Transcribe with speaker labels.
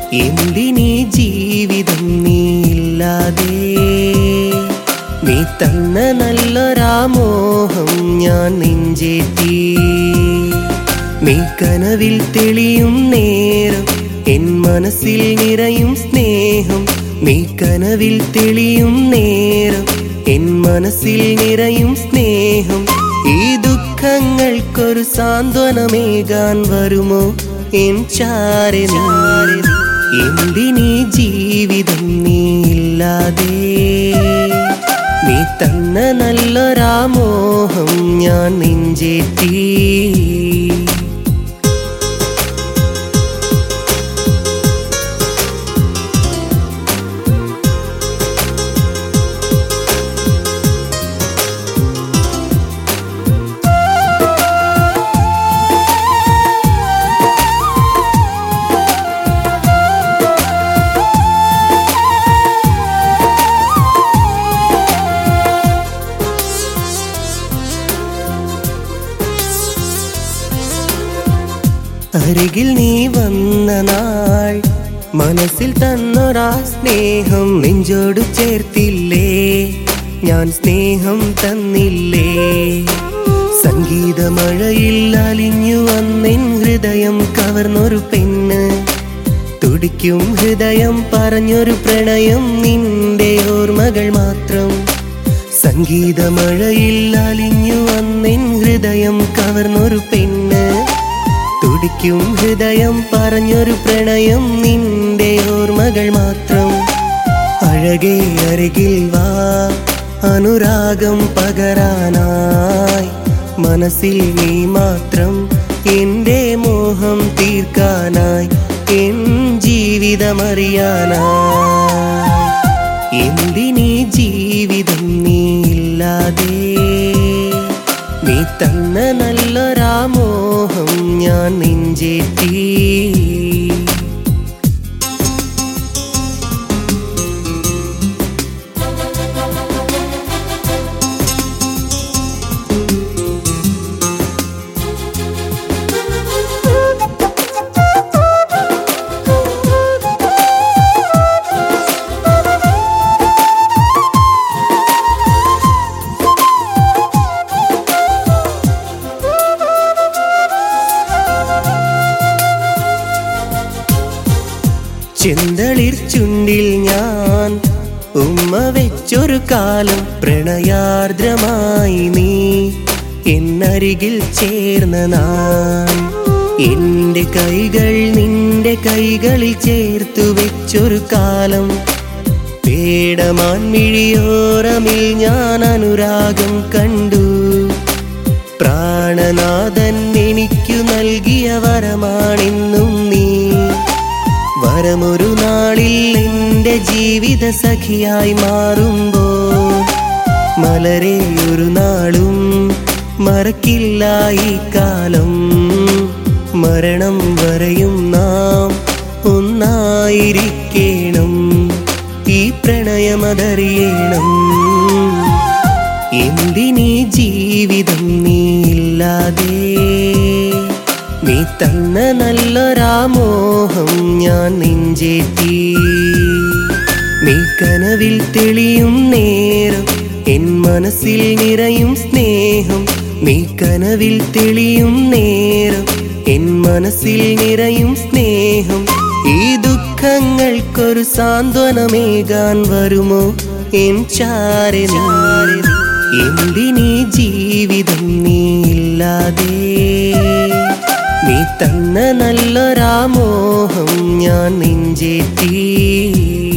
Speaker 1: എന്തിനീ ജീവിതം നീയില്ലാതെ നീ തന്ന നല്ലൊരാമോഹം ഞാൻ നെഞ്ചേറ്റി നീ കനവിൽ തെളിയും നേരം എൻ മനസ്സിൽ നിറയും സ്നേഹം നീ കനവിൽ തെളിയും നേരം എൻ മനസ്സിൽ നിറയും സ്നേഹം ഈ ദുഃഖങ്ങൾക്കൊരു സാന്ത്വനമേകാൻ വരുമോ എൻ ചാരെ നീ എന്തിനീ ജീവിതം നീയില്ലാതെ നീ തന്ന നല്ലൊരാമോഹം ഞാൻ നെഞ്ചേറ്റി അരികിൽ നീ വന്ന നാൾ മനസ്സിൽ തന്നൊരാ സ്നേഹം നെഞ്ചോട് ചേർത്തില്ലേ ഞാൻ സ്നേഹം തന്നില്ലേ സംഗീതമഴയിൽ അലിഞ്ഞു വന്നെൻ ഹൃദയം കവർന്നൊരു പെണ്ണ് തുടിക്കും ഹൃദയം പറഞ്ഞൊരു പ്രണയം നിന്റെ ഓർമ്മകൾ മാത്രം സംഗീതമഴയിൽ അലിഞ്ഞു വന്നെൻ ഹൃദയം കവർന്നൊരു പെണ്ണ് തുടിക്കും ഹൃദയം പറഞ്ഞൊരു പ്രണയം നിന്റെ ഓർമ്മകൾ മാത്രം അഴകെ അരികിൽ വാ അനുരാഗം പകരാനായി മനസ്സിൽ നീ മാത്രം എന്റെ മോഹം തീർക്കാനായി എൻ ജീവിതമറിയാനായി എന്തിനീ ജീവിതം നീയില്ലാതെ നീ തന്ന നല്ലൊരാമോഹം ഞാൻ നെഞ്ചേറ്റി ചെന്തളിർ ചുണ്ടിൽ ഞാൻ ഉമ്മ വെച്ചൊരു കാലം പ്രണയാർദ്രമായി നീ എന്നരികിൽ ചേർന്ന നാൾ എന്റെ കൈകൾ നിന്റെ കൈകളിൽ ചേർത്തു വെച്ചൊരു കാലം പേടമാൻ മിഴിയോരമിൽ ഞാൻ അനുരാഗം കണ്ടു പ്രാണനാഥൻ എനിക്കു നൽകിയ വരമാണെന്നും നീ വരമൊരു നാളിൽ എന്റെ ജീവിത സഖിയായി മാറുമ്പോൾ മലരെ ഒരു നാളും മറക്കില്ല ഈ കാലം മരണം വരെയും നാം ഒന്നായിരിക്കണം ഈ പ്രണയമതറിയണം എന്തിനീ ജീവിതം നീയില്ലാതെ നീ തന്ന നല്ലൊരാമോഹം ഞാൻ നെഞ്ചേറ്റി നീ കനവിൽ തെളിയും നേരം എൻ മനസ്സിൽ നിറയും സ്നേഹം നീ കനവിൽ തെളിയും നേരം എൻ മനസ്സിൽ നിറയും സ്നേഹം ഈ ദുഃഖങ്ങൾക്കൊരു സാന്ത്വനമേകാൻ വരുമോ എൻ ചാരെ നീ എന്തിനീ ജീവിതം നീയില്ലാതെ നീ തന്ന നല്ലൊരാമോഹം ഞാൻ നെഞ്ചേറ്റി